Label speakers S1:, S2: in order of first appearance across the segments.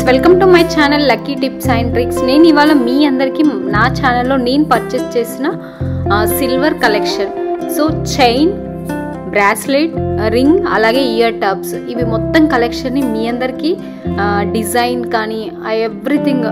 S1: friends welcome to my channel lucky tips and tricks నేను ఇవాళ మీ అందరికీ నా ఛానల్లో నేను పర్చేస్ చేసిన silver collection so chain bracelet ring అలాగే ఇయర్ టబ్స్ ఇవి మొత్తం కలెక్షన్ని మీ అందరికీ డిజైన్ కానీ ఎవ్రీథింగ్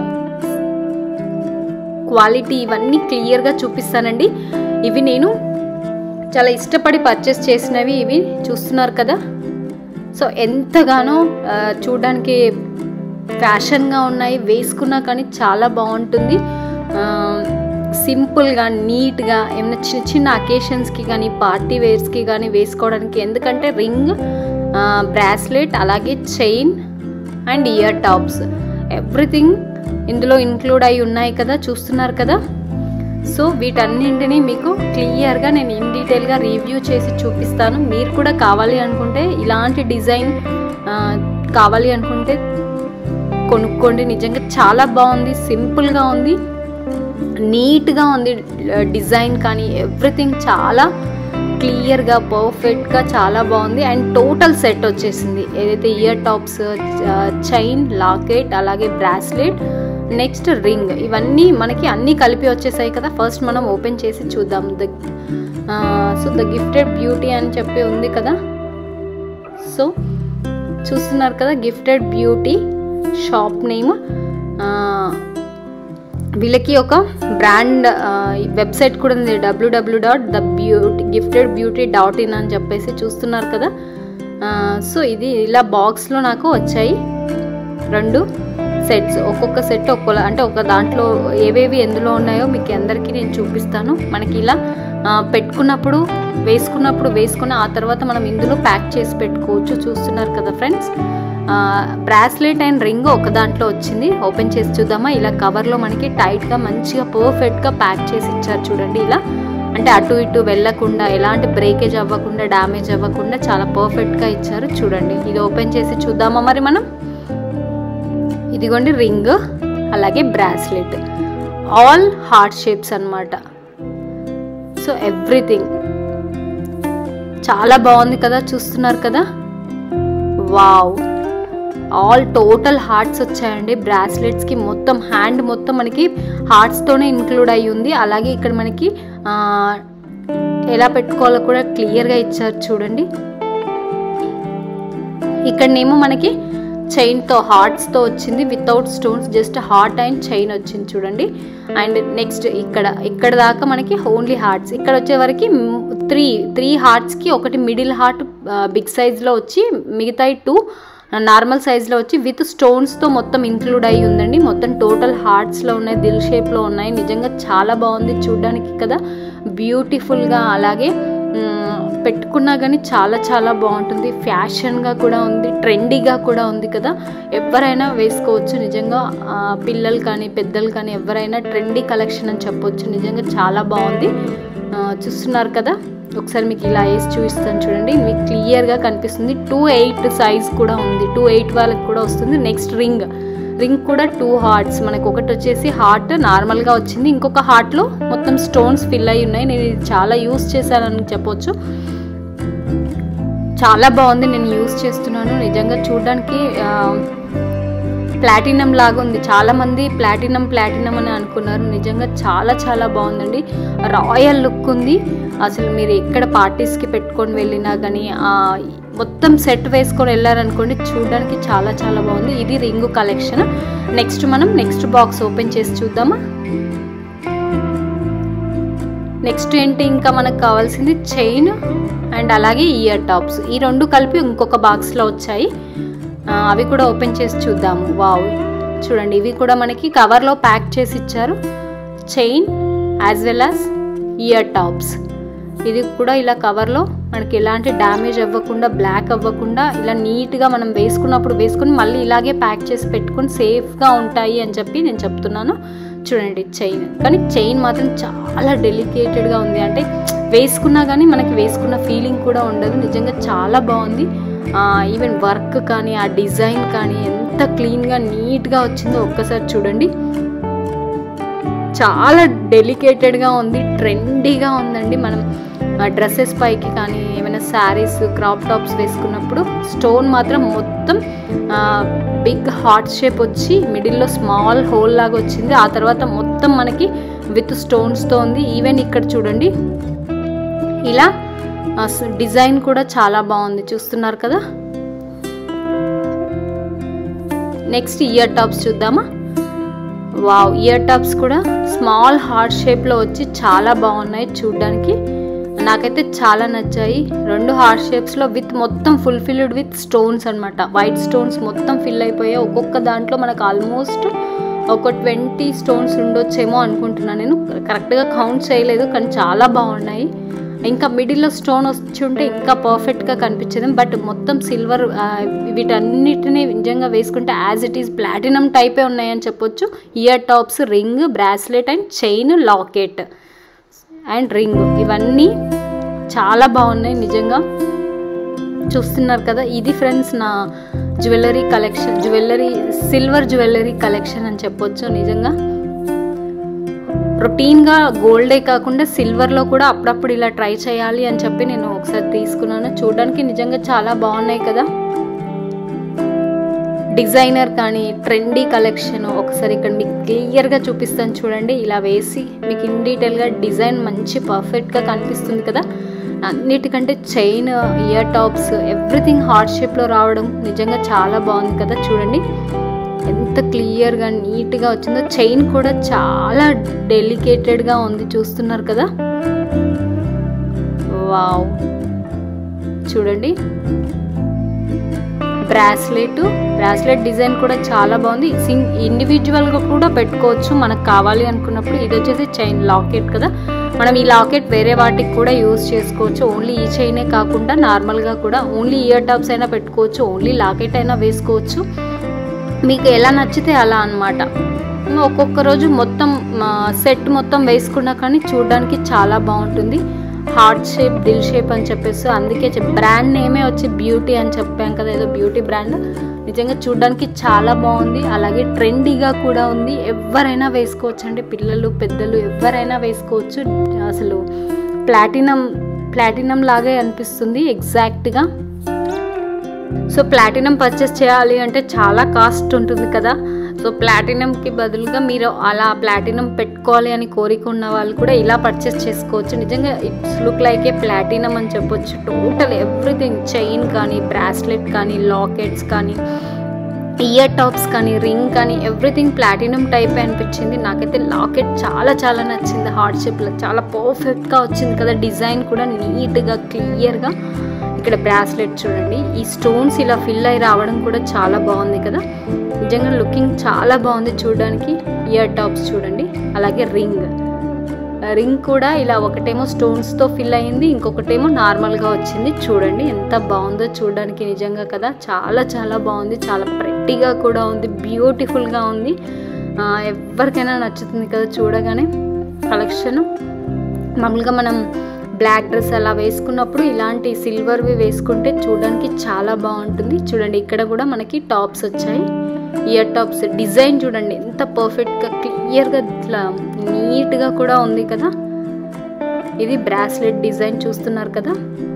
S1: క్వాలిటీ ఇవన్నీ క్లియర్గా చూపిస్తానండి ఇవి నేను చాలా ఇష్టపడి పర్చేస్ చేసినవి ఇవి చూస్తున్నారు కదా సో ఎంతగానో ఆ, చూడడానికి ఫ్యాషన్గా ఉన్నాయి వేసుకున్నా కానీ చాలా బాగుంటుంది ఆ, సింపుల్గా నీట్గా ఏమైనా చిన్న చిన్న అకేషన్స్కి కానీ పార్టీ వేర్స్కి కానీ వేసుకోవడానికి ఎందుకంటే రింగ్ బ్రాస్లెట్ అలాగే chain and ear tops everything ఇందులో ఇంక్లూడ్ అయి ఉన్నాయి కదా చూస్తున్నారు కదా సో వీటన్నింటినీ మీకు క్లియర్గా నేను ఇన్ డీటెయిల్గా రివ్యూ చేసి చూపిస్తాను మీరు కూడా కావాలి అనుకుంటే ఇలాంటి డిజైన్ ఆ, కావాలి అనుకుంటే కొనుక్కోండి నిజంగా చాలా బాగుంది సింపుల్గా ఉంది నీట్గా ఉంది డిజైన్ కానీ ఎవ్రీథింగ్ చాలా క్లియర్గా పర్ఫెక్ట్గా చాలా బాగుంది అండ్ టోటల్ సెట్ వచ్చేసింది ఏదైతే ఇయర్ టాప్స్ చైన్ లాకెట్ అలాగే బ్రాస్లెట్ నెక్స్ట్ రింగ్ ఇవన్నీ మనకి అన్నీ కలిపి వచ్చేసాయి కదా ఫస్ట్ మనం ఓపెన్ చేసి చూద్దాం the so the gifted beauty అని చెప్పి ఉంది కదా సో చూస్తున్నారు కదా గిఫ్టెడ్ బ్యూటీ షాప్ నేమ్ వీళ్ళకి ఒక బ్రాండ్ వెబ్సైట్ కూడా ఉంది W W dot the beauty gifted beauty dot in అని చెప్పేసి చూస్తున్నారు కదా సో ఇది ఇలా బాక్స్లో నాకు వచ్చాయి రెండు సెట్స్ ఒక్కొక్క సెట్ ఒక్కొక్క అంటే ఒక దాంట్లో ఏవేవి ఎందులో ఉన్నాయో మీకు అందరికీ నేను చూపిస్తాను మనకి ఇలా ఆ, పెట్టుకున్నప్పుడు వేసుకున్నప్పుడు వేసుకున్న ఆ తర్వాత మనం ఇందులో ప్యాక్ చేసి పెట్టుకోవచ్చు చూస్తున్నారు కదా ఫ్రెండ్స్ బ్రాస్లెట్ అండ్ రింగ్ ఒక దాంట్లో వచ్చింది ఓపెన్ చేసి చూద్దామా ఇలా కవర్లో మనకి టైట్గా మంచిగా పర్ఫెక్ట్గా ప్యాక్ చేసి ఇచ్చారు చూడండి ఇలా అంటే అటు ఇటు వెళ్ళకుండా ఎలాంటి బ్రేకేజ్ అవ్వకుండా డ్యామేజ్ అవ్వకుండా చాలా పర్ఫెక్ట్గా ఇచ్చారు చూడండి ఇది ఓపెన్ చేసి చూద్దామా మరి మనం ఇదిగోండి రింగ్ అలాగే బ్రాస్లెట్ ఆల్ హార్ట్ షేప్స్ అన్నమాట సో ఎవ్రీథింగ్ చాలా బాగుంది కదా చూస్తున్నారు కదా వావ్ ఆల్ టోటల్ హార్ట్స్ వచ్చాయండి బ్రాస్లెట్స్కి మొత్తం హ్యాండ్ మొత్తం మనకి హార్ట్స్తోనే ఇంక్లూడ్ అయ్యి ఉంది అలాగే ఇక్కడ మనకి ఆ, ఎలా పెట్టుకోవాలో కూడా క్లియర్గా ఇచ్చారు చూడండి ఇక్కడనేమో మనకి చైన్తో హార్ట్స్తో వచ్చింది without stones just heart and chain వచ్చింది చూడండి అండ్ నెక్స్ట్ ఇక్కడ ఇక్కడ దాకా మనకి ఓన్లీ హార్ట్స్ ఇక్కడ వచ్చే వరకు త్రీ త్రీ హార్ట్స్కి ఒకటి మిడిల్ హార్ట్ బిగ్ సైజ్లో వచ్చి మిగతాయి టూ నార్మల్ సైజ్లో వచ్చి విత్ స్టోన్స్తో మొత్తం ఇంక్లూడ్ అయ్యి ఉందండి మొత్తం టోటల్ హార్ట్స్లో ఉన్నాయి దిల్ షేప్లో ఉన్నాయి నిజంగా చాలా బాగుంది చూడడానికి కదా బ్యూటిఫుల్గా అలాగే మ్, పెట్టుకున్నా కానీ చాలా చాలా బాగుంటుంది ఫ్యాషన్గా కూడా ఉంది ట్రెండీగా కూడా ఉంది కదా ఎవరైనా వేసుకోవచ్చు నిజంగా ఆ, పిల్లలు కానీ పెద్దలు కానీ ఎవరైనా ట్రెండీ కలెక్షన్ అని చెప్పొచ్చు నిజంగా చాలా బాగుంది ఆ, చూస్తున్నారు కదా ఒకసారి మీకు ఇలా వేసి చూపిస్తాను చూడండి మీకు క్లియర్గా కనిపిస్తుంది టూ ఎయిట్ సైజ్ కూడా ఉంది టూ ఎయిట్ వాళ్ళకి కూడా వస్తుంది నెక్స్ట్ రింగ్ రింగ్ కూడా టూ హార్ట్స్ మనకు ఒకటి వచ్చేసి హార్ట్ నార్మల్గా వచ్చింది ఇంకొక హార్ట్లో మొత్తం స్టోన్స్ ఫిల్ అయి ఉన్నాయి నేను ఇది చాలా యూస్ చేశానని చెప్పొచ్చు చాలా బాగుంది నేను యూస్ చేస్తున్నాను నిజంగా చూడడానికి ప్లాటినం లాగా ఉంది చాలా మంది ప్లాటినం ప్లాటినం అని అనుకున్నారు నిజంగా చాలా చాలా బాగుందండి రాయల్ లుక్ ఉంది అసలు మీరు ఎక్కడ పార్టీస్కి పెట్టుకొని వెళ్ళినా కానీ ఆ, మొత్తం సెట్ వేసుకొని వెళ్ళారనుకోండి చూడడానికి చాలా చాలా బాగుంది ఇది రింగు కలెక్షన్ నెక్స్ట్ మనం నెక్స్ట్ బాక్స్ ఓపెన్ చేసి చూద్దామా నెక్స్ట్ ఏంటి ఇంకా మనకు కావాల్సింది చైన్ అండ్ అలాగే ఇయర్ టాప్స్ ఈ రెండు కలిపి ఇంకొక బాక్స్లో వచ్చాయి ఆ, అవి కూడా ఓపెన్ చేసి చూద్దాము వావ్ చూడండి ఇవి కూడా మనకి కవర్లో ప్యాక్ చేసి ఇచ్చారు chain as well as ear tops ఇది కూడా ఇలా కవర్లో మనకి ఎలాంటి డ్యామేజ్ అవ్వకుండా బ్లాక్ అవ్వకుండా ఇలా నీట్గా మనం వేసుకున్నప్పుడు వేసుకుని మళ్ళీ ఇలాగే ప్యాక్ చేసి పెట్టుకొని సేఫ్గా ఉంటాయి అని చెప్పి నేను చెప్తున్నాను చూడండి చైన్ కానీ చైన్ మాత్రం చాలా డెలికేటెడ్గా ఉంది అంటే వేసుకున్నా కానీ మనకి వేసుకున్న ఫీలింగ్ కూడా ఉండదు నిజంగా చాలా బాగుంది ఈవెన్ వర్క్ కానీ ఆ డిజైన్ కానీ ఎంత క్లీన్గా నీట్గా వచ్చిందో ఒక్కసారి చూడండి చాలా డెలికేటెడ్గా ఉంది ట్రెండీగా ఉందండి మనం డ్రెస్సెస్ పైకి కానీ ఏమైనా శారీస్ క్రాప్ టాప్స్ వేసుకున్నప్పుడు స్టోన్ మాత్రం మొత్తం మొత్తం బిగ్ హార్ట్ షేప్ వచ్చి మిడిల్లో స్మాల్ హోల్ లాగా వచ్చింది ఆ తర్వాత మొత్తం మనకి విత్ స్టోన్స్తో ఉంది ఈవెన్ ఇక్కడ చూడండి ఇలా డిజైన్ కూడా చాలా బాగుంది చూస్తున్నారు కదా నెక్స్ట్ ఇయర్ టాప్స్ చూద్దామా వావ్ ఇయర్ టాప్స్ కూడా స్మాల్ హార్ట్ షేప్లో వచ్చి చాలా బాగున్నాయి చూడడానికి నాకైతే చాలా నచ్చాయి రెండు హార్ట్ షేప్స్లో విత్ మొత్తం ఫుల్ఫిల్డ్ విత్ స్టోన్స్ అనమాట వైట్ స్టోన్స్ మొత్తం ఫిల్ అయిపోయాయి ఒక్కొక్క దాంట్లో మనకు ఆల్మోస్ట్ ఒక ట్వంటీ స్టోన్స్ ఉండొచ్చేమో అనుకుంటున్నాను నేను కరెక్ట్గా కౌంట్ చేయలేదు కానీ చాలా బాగున్నాయి ఇంకా మిడిల్లో స్టోన్ వచ్చి ఉంటే ఇంకా పర్ఫెక్ట్గా కనిపించేది బట్ మొత్తం సిల్వర్ వీటన్నిటిని నిజంగా వేసుకుంటే యాజ్ ఇట్ ఈస్ ప్లాటినం టైపే ఉన్నాయని చెప్పొచ్చు ear tops ring bracelet and chain locket and ring ఇవన్నీ చాలా బాగున్నాయి నిజంగా చూస్తున్నారు కదా ఇది ఫ్రెండ్స్ నా jewellery collection jewellery silver jewellery collection అని చెప్పొచ్చు నిజంగా రొటీన్గా గోల్డే కాకుండా సిల్వర్లో కూడా అప్పుడప్పుడు ఇలా ట్రై చేయాలి అని చెప్పి నేను ఒకసారి తీసుకున్నాను చూడడానికి నిజంగా చాలా బాగున్నాయి కదా డిజైనర్ కానీ ట్రెండీ కలెక్షన్ ఒకసారి ఇక్కడ మీకు క్లియర్గా చూపిస్తాను చూడండి ఇలా వేసి మీకు ఇన్ డీటెయిల్గా డిజైన్ మంచి పర్ఫెక్ట్గా కనిపిస్తుంది కదా అన్నిటికంటే chain ear tops everything heart షేప్లో రావడం నిజంగా చాలా బాగుంది కదా చూడండి ఎంత క్లియర్గా నీట్గా వచ్చిందో చైన్ కూడా చాలా డెలికేటెడ్గా ఉంది చూస్తున్నారు కదా వావ్ చూడండి బ్రాస్లెట్ బ్రాస్లెట్ డిజైన్ కూడా చాలా బాగుంది సింగ్ ఇండివిజువల్గా కూడా పెట్టుకోవచ్చు మనకు కావాలి అనుకున్నప్పుడు ఇది వచ్చేసి చైన్ లాకెట్ కదా మనం ఈ లాకెట్ వేరే వాటికి కూడా యూస్ చేసుకోవచ్చు ఓన్లీ ఈ చైనే కాకుండా నార్మల్గా కూడా ఓన్లీ ఇయర్ టాప్స్ అయినా పెట్టుకోవచ్చు ఓన్లీ లాకెట్ అయినా వేసుకోవచ్చు మీకు ఎలా నచ్చితే అలా అనమాట ఒక్కొక్క రోజు మొత్తం సెట్ మొత్తం వేసుకున్నా కానీ చూడడానికి చాలా బాగుంటుంది హార్ట్ షేప్ దిల్ షేప్ అని చెప్పేసి అందుకే బ్రాండ్ నేమే వచ్చి బ్యూటీ అని చెప్పాం కదా ఏదో బ్యూటీ బ్రాండ్ నిజంగా చూడడానికి చాలా బాగుంది అలాగే ట్రెండీగా కూడా ఉంది ఎవరైనా వేసుకోవచ్చు అండి పిల్లలు పెద్దలు ఎవరైనా వేసుకోవచ్చు అసలు ప్లాటినం ప్లాటినం లాగే అనిపిస్తుంది ఎగ్జాక్ట్గా సో ప్లాటినం పర్చేస్ చేయాలి అంటే చాలా కాస్ట్ ఉంటుంది కదా సో ప్లాటినంకి బదులుగా మీరు అలా ప్లాటినం పెట్టుకోవాలి అని కోరిక ఉన్న వాళ్ళు కూడా ఇలా పర్చేస్ చేసుకోవచ్చు నిజంగా it's look like a platinum అని చెప్పొచ్చు టోటల్ ఎవ్రీథింగ్ చైన్ కానీ బ్రాస్లెట్ కానీ లాకెట్స్ కానీ ఇయర్ టాప్స్ కానీ రింగ్ కానీ ఎవ్రీథింగ్ ప్లాటినం టైప్ అనిపించింది నాకైతే లాకెట్ చాలా చాలా నచ్చింది హార్ట్ షేప్లో చాలా పర్ఫెక్ట్గా వచ్చింది కదా డిజైన్ కూడా నీట్గా క్లియర్గా ఇక్కడ బ్రాస్లెట్ చూడండి ఈ స్టోన్స్ ఇలా ఫిల్ అయి రావడం కూడా చాలా బాగుంది కదా నిజంగా లుకింగ్ చాలా బాగుంది చూడడానికి ఇయర్ టాప్స్ చూడండి అలాగే రింగ్ రింగ్ కూడా ఇలా ఒకటేమో స్టోన్స్తో ఫిల్ అయింది ఇంకొకటేమో నార్మల్గా వచ్చింది చూడండి ఎంత బాగుందో చూడడానికి నిజంగా కదా చాలా చాలా బాగుంది చాలా ప్రెట్టిగా కూడా ఉంది బ్యూటిఫుల్గా ఉంది ఎవరికైనా నచ్చుతుంది కదా చూడగానే కలెక్షన్ మామూలుగా మనం బ్లాక్ డ్రెస్ అలా వేసుకున్నప్పుడు ఇలాంటి సిల్వర్వి వేసుకుంటే చూడడానికి చాలా బాగుంటుంది చూడండి ఇక్కడ కూడా మనకి టాప్స్ వచ్చాయి ఇయర్ టాప్స్ డిజైన్ చూడండి ఎంత పర్ఫెక్ట్గా క్లియర్గా ఇట్లా నీట్గా కూడా ఉంది కదా ఇది బ్రాస్లెట్ డిజైన్ చూస్తున్నారు కదా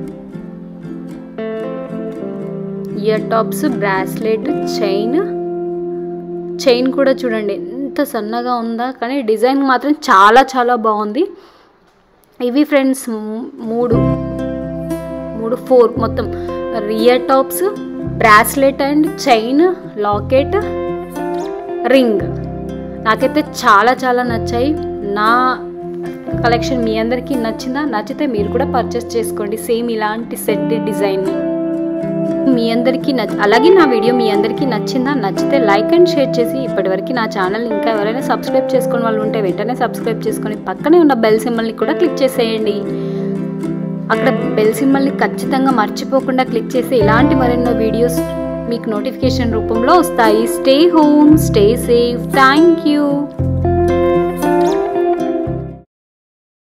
S1: ear tops bracelet chain chain కూడా చూడండి ఎంత సన్నగా ఉందా కానీ డిజైన్ మాత్రం చాలా చాలా బాగుంది ఇవి ఫ్రెండ్స్ మూడు మూడు ఫోర్ మొత్తం ear tops bracelet and chain locket ring నాకైతే చాలా చాలా నచ్చాయి నా కలెక్షన్ మీ అందరికీ నచ్చిందా నచ్చితే మీరు కూడా పర్చేస్ చేసుకోండి సేమ్ ఇలాంటి సెట్ డిజైన్ని మీ అందరికీ నచ్చ అలాగే నా వీడియో మీ అందరికీ నచ్చిందా నచ్చితే లైక్ అండ్ షేర్ చేసి ఇప్పటివరకు నా ఛానల్ ఇంకా ఎవరైనా సబ్స్క్రైబ్ చేసుకుని వాళ్ళు ఉంటే వెంటనే సబ్స్క్రైబ్ చేసుకొని పక్కనే ఉన్న బెల్ సింబల్ని కూడా క్లిక్ చేసేయండి అక్కడ బెల్ సింబల్ని ఖచ్చితంగా మర్చిపోకుండా క్లిక్ చేసి ఇలాంటి మరెన్నో వీడియోస్ మీకు నోటిఫికేషన్ రూపంలో వస్తాయి stay home stay safe thank you